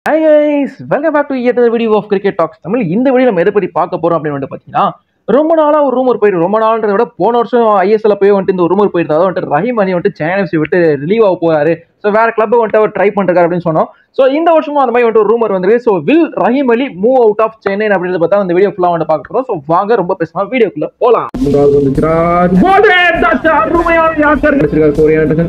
high guys welcome back to yet another video of cricket talks Tamil இந்த video நம்ம எதை பற்றி பார்க்க போறோம் அப்படின்னு வந்து பார்த்தீங்கன்னா ரொம்ப நாளா ஒரு ரூமர் போயிட்டு ரொம்ப நாள்ன்றத விட போன வருஷம் ஐஎஸ்எல் போய் வந்துட்டு இந்த ரூமர் போயிருந்தா வந்துட்டு ரஹீம் அலி வந்துட்டு சென்னை எஃப்சி விட்டு ரிலீவ் ஆக போறாரு ஸோ வேற கிளப் வந்துட்டு அவர் ட்ரை பண்றாரு அப்படின்னு சொன்னோம் ஸோ இந்த வருஷமும் அந்த மாதிரி வந்துட்டு ஒரு ரூமர் வந்திருக்கு so will Rahim Ali move out of Chennai அப்படின்றத பார்த்தா இந்த வீடியோ ஃபுல்லாக வந்து பார்க்க போறோம் ஸோ வாங்க ரொம்ப பேசலாம் வீடியோக்குள்ள போலாம் அருமையான யாக்கர் வச்சிருக்காரு coriander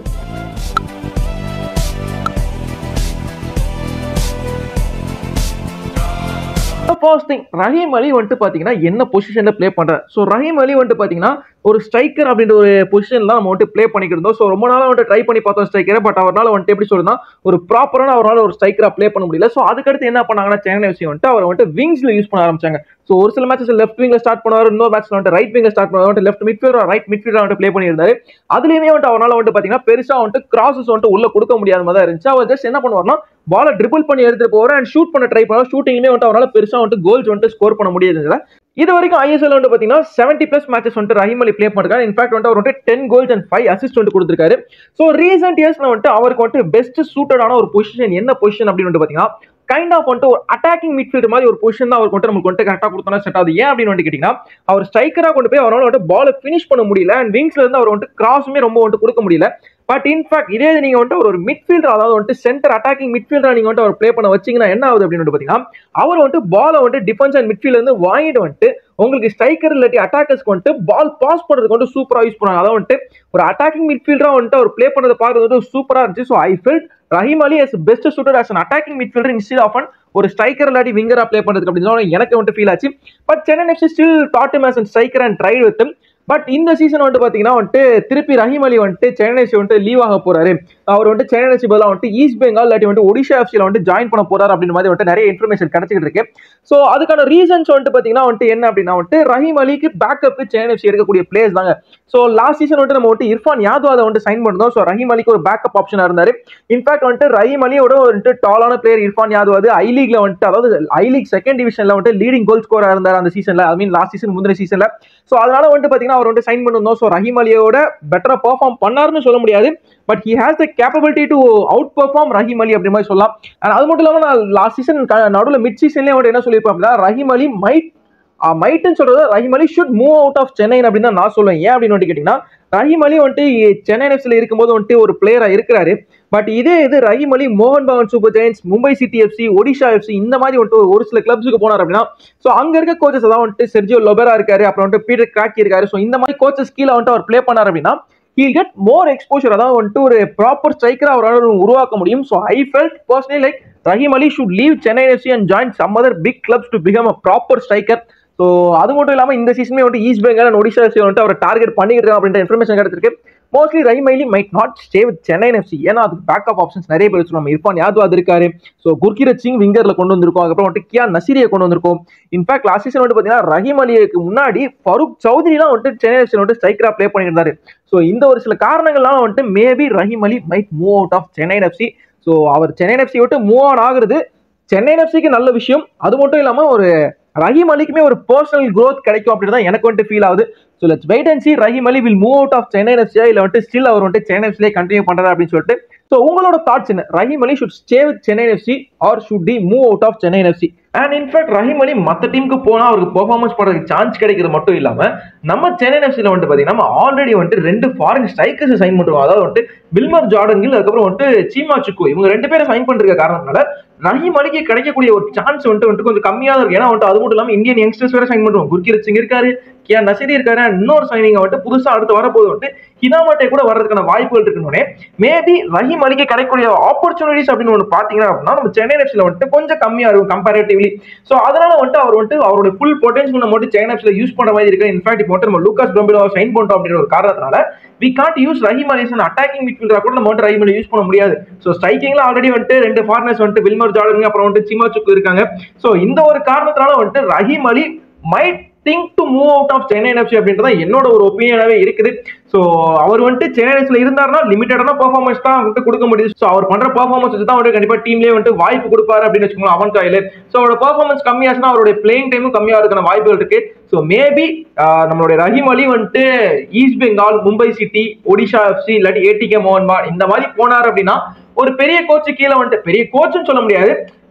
first thing Rahim Ali வந்துட்டு பார்த்தீங்கன்னா என்ன பொசிஷனில் ப்ளே பண்ணுறாரு ஸோ ரஹீம் அலி வந்துட்டு பார்த்தீங்கன்னா ஒரு ஸ்ட்ரைக்கர் அப்படின்ற ஒரு பொசிஷன் தான் நம்ம வந்துட்டு ப்ளே பண்ணிக்கிட்டு இருந்தோம் ஸோ ரொம்ப நாளாக வந்துட்டு ட்ரை பண்ணி பார்த்தோம் ஸ்ட்ரைக்கரை பட் அவரால் வந்துட்டு எப்படி சொல்றதுன்னா ஒரு ப்ராப்பரான அவரால் ஒரு ஸ்ட்ரைக்கராக ப்ளே பண்ண முடியல ஸோ அதுக்கடுத்து என்ன பண்ணாங்கன்னா சென்னை எஃப்சி வந்துட்டு அவர் வந்துட்டு விங்ஸ்ல யூஸ் பண்ண ஆரம்பிச்சாங்க ஸோ ஒரு சில மேட்சஸ் லெஃப்ட் விங்ல ஸ்டார்ட் பண்ணுவார் இன்னொரு மேட்ச்ல வந்துட்டு ரைட் விங்ல ஸ்டார்ட் பண்ணுவார் வந்துட்டு லெஃப்ட் மிட்ஃபீல்டர் ரைட் மிட்ஃபீல்டர் வந்துட்டு ப்ளே பண்ணியிருந்தாரு அதுலயுமே வந்துட்டு அவரால் வந்துட்டு பார்த்தீங்கன்னா பெருசா வந்துட்டு கிராசஸ் வந்துட்டு உள்ள கொடுக்க முடியாத மாதிரி தான் இருந்துச்சு அவர் ஜஸ்ட் என்ன பண்ணுவார்னா பாலை ட்ரிபிள் பண்ணி எடுத்துட்டு போவார் அண்ட் ஷூட் பண்ண ட்ரை பண்ணுவார் ஷூட்டிங்லேயே வந்துட்டு அவரால் பெருசா வந்துட்டு கோல்ஸ் வந்துட்டு ஸ்கோர் பண்ண முடியாது இது வரைக்கும் ஐஎஸ்எல் வந்து பார்த்தீங்கன்னா செவன்டி பிளஸ் மேட்சஸ் வந்துட்டு ரஹீம் அலி ப்ளே பண்ணிருக்காரு இன்ஃபேக்ட் வந்துட்டு அவர் வந்துட்டு ten goals and five assist வந்து கொடுத்துருக்காரு ஸோ ரீசெண்ட் இயர்ஸ்ல வந்துட்டு அவருக்கு வந்துட்டு பெஸ்ட் சூட்டடான ஒரு பொசிஷன் என்ன பொசிஷன் அப்படின்னு வந்து பார்த்தீங்கன்னா கைண்ட் ஆஃப் வந்துட்டு ஒரு அட்டாக்கிங் மிட்ஃபீல்டு மாதிரி ஒரு பொசிஷன் தான் அவருக்கு வந்துட்டு நமக்கு வந்துட்டு கரெக்டாக கொடுத்தா செட் ஆகுது ஏன் அப்படின்னு வந்து கேட்டிங்கன்னா அவர் ஸ்ட்ரைக்கராக கொண்டு போய் அவரால் வந்துட்டு பாலை ஃபினிஷ் பண்ண முடியல அண்ட் விங்ஸ்ல இருந்து அவர் வந்துட்டு கிராஸுமே ரொம்ப வந்துட்டு கொடுக்க முடியல பட் இன்ஃபேக்ட் இதே இது நீங்க வந்துட்டு ஒரு மிட்ஃபீல்டர் அதாவது வந்துட்டு சென்டர் அட்டாக்கிங் மிட்ஃபீல்டர் நீங்க வந்துட்டு அவர் ப்ளே பண்ண வச்சீங்கன்னா என்ன ஆகுது அப்படின்னு வந்து பாத்தீங்கன்னா அவர் வந்துட்டு பாலை வந்துட்டு டிஃபென்ஸ் அண்ட் மிட்ஃபீல்ட்ல இருந்து வாங்கிட்டு வந்துட்டு உங்களுக்கு ஸ்ட்ரைக்கர் இல்லாட்டி அட்டாக்கர்ஸ்க்கு வந்துட்டு பால் பாஸ் பண்றதுக்கு வந்துட்டு சூப்பரா யூஸ் பண்ணாங்க அதாவது வந்துட்டு ஒரு அட்டாக்கிங் மிட்ஃபீல்டரா வந்துட்டு அவர் ப்ளே பண்ணதை பார்க்கறது வந்து சூப்பரா இருந்துச்சு so I felt Rahim Ali is best suited as an attacking midfielder instead of an ஒரு ஸ்ட்ரைக்கர் இல்லாட்டி விங்கரா ப்ளே பண்றதுக்கு அப்படின்னு எனக்கு வந்துட்டு ஃபீல் ஆச்சு but Chennai FC still that mace and striker and tried with but இந்த சீசன் வந்துட்டு பாத்தீங்கன்னா வந்துட்டு திருப்பி ரஹீம் அலி வந்துட்டு சென்னை எஃப்சி வந்துட்டு லீவ் ஆக போறாரு அவர் வந்துட்டு சென்னை எஃப்சி பதிலாக வந்துட்டு ஈஸ்ட் பெங்கால் இல்லாட்டி வந்துட்டு ஒடிஷா எஃப்சியில் வந்துட்டு ஜாயின் பண்ண போறாரு அப்படின்ற மாதிரி வந்துட்டு நிறைய இன்ஃபர்மேஷன் கிடைச்சிட்டு இருக்கு ஸோ அதுக்கான ரீசன்ஸ் வந்துட்டு பாத்தீங்கன்னா வந்துட்டு என்ன அப்படின்னா வந்துட்டு ரஹீம் அலிக்கு பேக்கப் சென்னை எஃப்சி எடுக்கக்கூடிய பிளேயர்ஸ் தாங்க ஸோ லாஸ்ட் சீசன் வந்துட்டு நம்ம வந்துட்டு இர்ஃபான் யாதவ் அதை வந்துட்டு சைன் பண்ணோம் ஸோ ரஹீம் அலிக்கு ஒரு பேக்கப் ஆப்ஷனாக இருந்தாரு இன்ஃபேக்ட் வந்துட்டு ரஹீம் அலியோட வந்துட்டு டாலான பிளேயர் இர்ஃபான் யாதவ் அது ஐ லீக்ல வந்துட்டு அதாவது ஐ லீக் செகண்ட் டிவிஷன்ல வந்துட்டு லீடிங் கோல் ஸ்கோரா இருந்தார் அந்த சீசன்ல ஐ மீன் லாஸ்ட் சீசன் முந்தின சீசன்ல ஸோ அதனால வந்துட்டு பாத்தீங்கன்னா அவர் வந்துட்டு சைன் பண்ணிருந்தோம் ஸோ ரஹீம் அலியோட பெட்டரா பெர்ஃபார்ம் பண்ணாருன்னு சொல்ல முடியாது but he has the capability to outperform Rahim Ali அப்படி மாதிரி சொல்லலாம் அண்ட் அது மட்டும் இல்லாமல் நான் லாஸ்ட் சீசன் நடுவில் மிட் சீசன்லேயே வந்துட்டு என்ன சொல்லியிருப்பேன் அப்படின்னா ரஹீம் அலி மைட் மைட்டுன்னு சொல்றது Rahim Ali should move out of Chennai அப்படின்னு தான் நான் சொல்லுவேன் ஏன் அப்படின்னு வந்துட்டு கேட்டிங்கன்னா ரஹீம் அலி வந்துட்டு சென்னை எஃப்சியில் இருக்கும்போது வந்துட்டு ஒரு பிளேயரா இருக்கிறாரு பட் இதே இது ரஹீம் அலி மோகன் Bagan super giants Mumbai city FC Odisha FC இந்த மாதிரி வந்துட்டு ஒரு சில கிளப்ஸுக்கு போனார் அப்படின்னா ஸோ அங்க இருக்க கோச்சஸ் அதான் வந்துட்டு செர்ஜியோ லொபரா இருக்காரு அப்புறம் வந்துட்டு பீட்டர் கிராக்கி இருக்காரு ஸோ இந்த மாதிரி கோச்சஸ் கீழே வந்துட்டு அவர் ப்ளே பண்ணார் அப்படின்னா ஹீல் கெட் மோர் எக்ஸ்போஷர் அதாவது வந்துட்டு ஒரு ப்ராப்பர் ஸ்ட்ரைக்கரா அவரால் உருவாக்க முடியும் so I felt personally like Rahim Ali should leave Chennai FC and join some other big clubs to become a proper striker so அது மட்டும் இல்லாமல் இந்த சீசனே வந்துட்டு east Bengal and Odisha FC வந்துட்டு அவர் டார்கெட் பண்ணிட்டு இருக்காங்க அப்படின்ற இன்ஃபர்மேஷன் கிடைச்சிருக்கு மோஸ்ட்லி ரஹிமைலி might not stay with Chennai FC ஏன்னா அதுக்கு பேக்கப் ஆப்ஷன்ஸ் நிறைய பேர் வச்சிருக்கோம் இர்ஃபான் யாதவ் இருக்காரு ஸோ குர்கிரத் சிங் விங்கர்ல கொண்டு வந்திருக்கோம் அதுக்கப்புறம் வந்துட்டு கியா நசீரியை கொண்டு வந்திருக்கோம் இன்ஃபேக்ட் லாஸ்ட் சீசன் வந்து பார்த்தீங்கன்னா ரஹீம் அலிக்கு முன்னாடி ஃபருக் சௌத்ரிலாம் வந்துட்டு சென்னை எஃப்சி வந்துட்டு ஸ்ட்ரைக்கரா ப்ளே பண்ணியிருந்தாரு ஸோ இந்த ஒரு சில காரணங்கள்லாம் வந்துட்டு maybe Rahim Ali might move out of Chennai FC so அவர் சென்னை எஃப்சி விட்டு மூவ் ஆன் ஆகுறது சென்னை எஃப்சிக்கு நல்ல விஷயம் அது மட்டும் இல்லாமல் ஒரு ரஹீம் அலிக்குமே ஒரு பர்சனல் க்ரோத் கிடைக்கும் அப்படின்னு தான் எனக்கு வந்துட்டு ஃபீல் ஆகுது so let's wait and see Rahim Ali will move out of Chennai எஃப்சியா இல்லை வந்துட்டு ஸ்டில் அவர் வந்துட்டு சென்னை எஃப்சிலே கண்டினியூ பண்ணுறாரு அப்படின்னு சொல்லிட்டு ஸோ உங்களோட தாட்ஸ் என்ன Rahim Ali should stay with Chennai FC or should D move out of Chennai FC and in fact Rahim Ali மற்ற டீமுக்கு போனால் அவருக்கு பெர்ஃபார்மன்ஸ் பண்ணுறதுக்கு சான்ஸ் கிடைக்கிறது மட்டும் இல்லாமல் நம்ம சென்னை எஃப்சியில் வந்துட்டு பார்த்தீங்கன்னா நம்ம ஆல்ரெடி வந்துட்டு ரெண்டு ஃபாரின் ஸ்ட்ரைக்கர்ஸ் சைன் பண்ணுறோம் அதாவது வந்துட்டு வில்மர் ஜார்டன் கில் அதுக்கப்புறம் வந்துட்டு சீமா சுக்கு இவங்க ரெண்டு பேரும் சைன் பண்ணிருக்க காரணத்தினால ரஹீம் அலிக்கு கிடைக்கக்கூடிய ஒரு சான்ஸ் வந்துட்டு வந்துட்டு கொஞ்சம் கம்மியாக இருக்கு ஏன்னா வந்துட்டு அது மட்டும் இல்லாமல் இந்தியன் யங்ஸ்டர்ஸ் வேற சைன் பண்ணுவோம் குர்கிரத் சிங் இருக்காரு கே நசீரி இருக்காரு இன்னொரு சைனிங் வந்துட்டு புதுசாக அடுத்து வரப்போது வந்துட்டு ஹிதாமட்டே கூட வர்றதுக்கான வாய்ப்புகள் இருக்குன்னு மேபி ரஹீம் அலிக்கு கிடைக்கக்கூடிய ஆப்பர்ச்சுனிட்டிஸ் அப்படின்னு ஒன்று பார்த்தீங்கன்னா அப்படின்னா நம்ம சென்னை எஃப்சியில் வந்துட்டு கொஞ்சம் கம்மியாக இருக்கும் கம்பேரேட்டிவ்லி ஸோ அதனால வந்துட்டு அவர் வந்துட்டு அவருடைய ஃபுல் பொட்டன்ஷியல் நம்ம வந்துட்டு சென்னை எஃப்சியில் யூஸ் பண்ண மாதிரி இருக்கு இன்ஃபேக்ட் இப்போ வந்துட்டு நம்ம லூகாஸ் பிரம்பிலோ சைன் பண்ணுறோம் அப்படின்ற ஒரு காரணத்தினால we can't use Rahim Ali attacking மிட்ஃபீல்டரா கூட நம்ம வந்துட்டு ரஹீம் அலி யூஸ் பண்ண முடியாது ஸோ ஸ்ட்ரைக்கிங்ல ஆல்ரெடி வந்துட்டு ரெண்டு ஃபாரினர்ஸ் வந்துட்டு வில்மர் ஜார்டன் அப்புறம் வந்துட்டு சிமாச்சுக்கு இருக்காங்க ஸோ இந்த ஒரு காரணத்தினால வந்துட்டு Rahim Ali might think to move out of Chennai FC அப்படின்றத என்னோட ஒரு ஒப்பீனியனாவே இருக்குது ஸோ அவர் வந்துட்டு சென்னை எஃப்சியில் இருந்தாருன்னா லிமிட்டடான பர்ஃபார்மன்ஸ் தான் வந்துட்டு கொடுக்க முடியுது ஸோ அவர் பண்ற பர்ஃபார்மன்ஸ் வச்சு தான் வந்துட்டு கண்டிப்பா டீம்லேயே வந்துட்டு வாய்ப்பு கொடுப்பாரு அப்படின்னு வச்சுக்கோங்களேன் அவன் காயில் ஸோ அவரோட பர்ஃபார்மன்ஸ் கம்மியாச்சுன்னா அவருடைய பிளேயிங் டைமும் கம்மியாகிறதுக்கான வாய்ப்புகள் இருக்கு ஸோ மேபி நம்மளுடைய ரஹீம் அலி வந்துட்டு east Bengal Mumbai city Odisha FC இல்லாட்டி ஏடிகே மோகன் பால் இந்த மாதிரி போனார் அப்படின்னா ஒரு பெரிய கோச்சு கீழே வந்துட்டு பெரிய கோச்சுன்னு சொல்ல முடியாது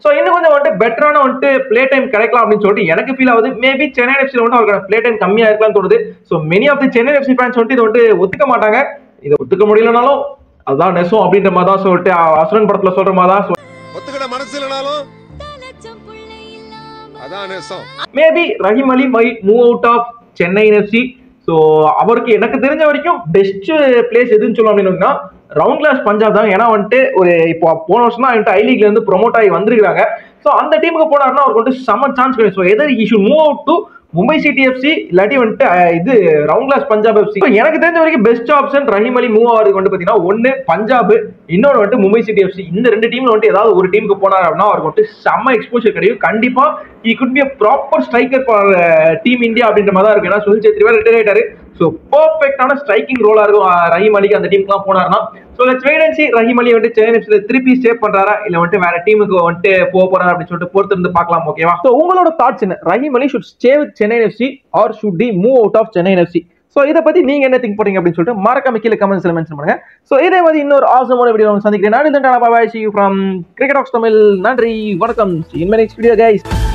ஸோ இன்னும் கொஞ்சம் வந்துட்டு பெட்டரான வந்துட்டு பிளே டைம் கிடைக்கலாம் அப்படின்னு சொல்லிட்டு எனக்கு ஃபீல் ஆகுது மேபி சென்னை எஃப்சியில் வந்து அவருக்கு பிளே டைம் கம்மியா இருக்கலாம்னு தோணுது so many of the Chennai FC fans வந்துட்டு இதை வந்துட்டு ஒத்துக்க மாட்டாங்க இதை ஒத்துக்க முடியலனாலும் அதான் நெசம் அப்படின்ற மாதிரி தான் சொல்லிட்டு அசுரன் படத்துல சொல்ற மாதிரி தான் ஒத்துக்கிட மனசு இல்லைனாலும் அதான் நேசம் maybe Rahim Ali might move out of Chennai FC so அவருக்கு எனக்கு தெரிஞ்ச வரைக்கும் பெஸ்ட் பிளேஸ் எதுன்னு சொல்லணும் அப்படின்னா ரவுண்ட் கிளாஸ் பஞ்சாப் தான் ஏன்னா வந்துட்டு ஒரு இப்போ போன வருஷம் தான் வந்துட்டு ஐ லீக்ல இருந்து ப்ரொமோட் ஆகி வந்திருக்காங்க ஸோ அந்த டீமுக்கு போனாருன்னா அவருக்கு வந்துட்டு செம்ம சான்ஸ் கிடைக்கும் so either he should move out to Mumbai city FC இல்லாட்டி வந்துட்டு அஹ், இது ரவுண்ட் கிளாஸ் பஞ்சாப் எஃப்சி எனக்கு தெரிஞ்ச வரைக்கும் best option Rahim Ali move ஆகிறதுக்கு வந்து பார்த்தீங்கன்னா ஒன்று பஞ்சாப் இன்னொன்று வந்துட்டு மும்பை சிட்டி எஃப்சி இந்த ரெண்டு டீம்ல வந்துட்டு ஏதாவது ஒரு டீமுக்கு போனார் அப்படின்னா அவருக்கு வந்துட்டு செம்ம எக்ஸ்போஷர் கிடைக்கும் கண்டிப்பா he could be proper striker for team India அப்படின்ற மாதிரி தான் இருக்கு ஏன்னா சுனில் சேத்ரி வேற ரிட்டையர் ஆயிட்டாரு ஸோ பர்ஃபெக்டான ஸ்ட்ரைக்கிங் ரோலா இருக்கும் அஹ், ரஹீம் அலிக்கு அந்த டீமுக்குலாம் போனார்னா so let's wait and see Rahim Ali வந்துட்டு சென்னை எஃப்சில திருப்பி சேவ் பண்றாரா இல்ல வந்துட்டு வேற டீமுக்கு வந்துட்டு போக போறாரா அப்படின்னு சொல்லிட்டு பொறுத்து இருந்து பார்க்கலாம் ஓகேவா ஸோ உங்களோட தாட்ஸ் என்ன Rahim Ali should stay with Chennai FC or should D move out of Chennai FC so இதை பத்தி நீங்க என்ன திங்க் பண்றீங்க அப்படின்னு சொல்லிட்டு மறக்காம கீழே கமெண்ட்ஸ்ல மென்ஷன் பண்ணுங்க ஸோ இதே மாதிரி இன்னொரு ஆசமான வீடியோ சந்திக்கிறேன் நான் இதன் பாபாய் சி ஃப்ரம் கிரிக்கெட் ஆஃப் தமிழ் நன்றி வணக்கம் in my next video guys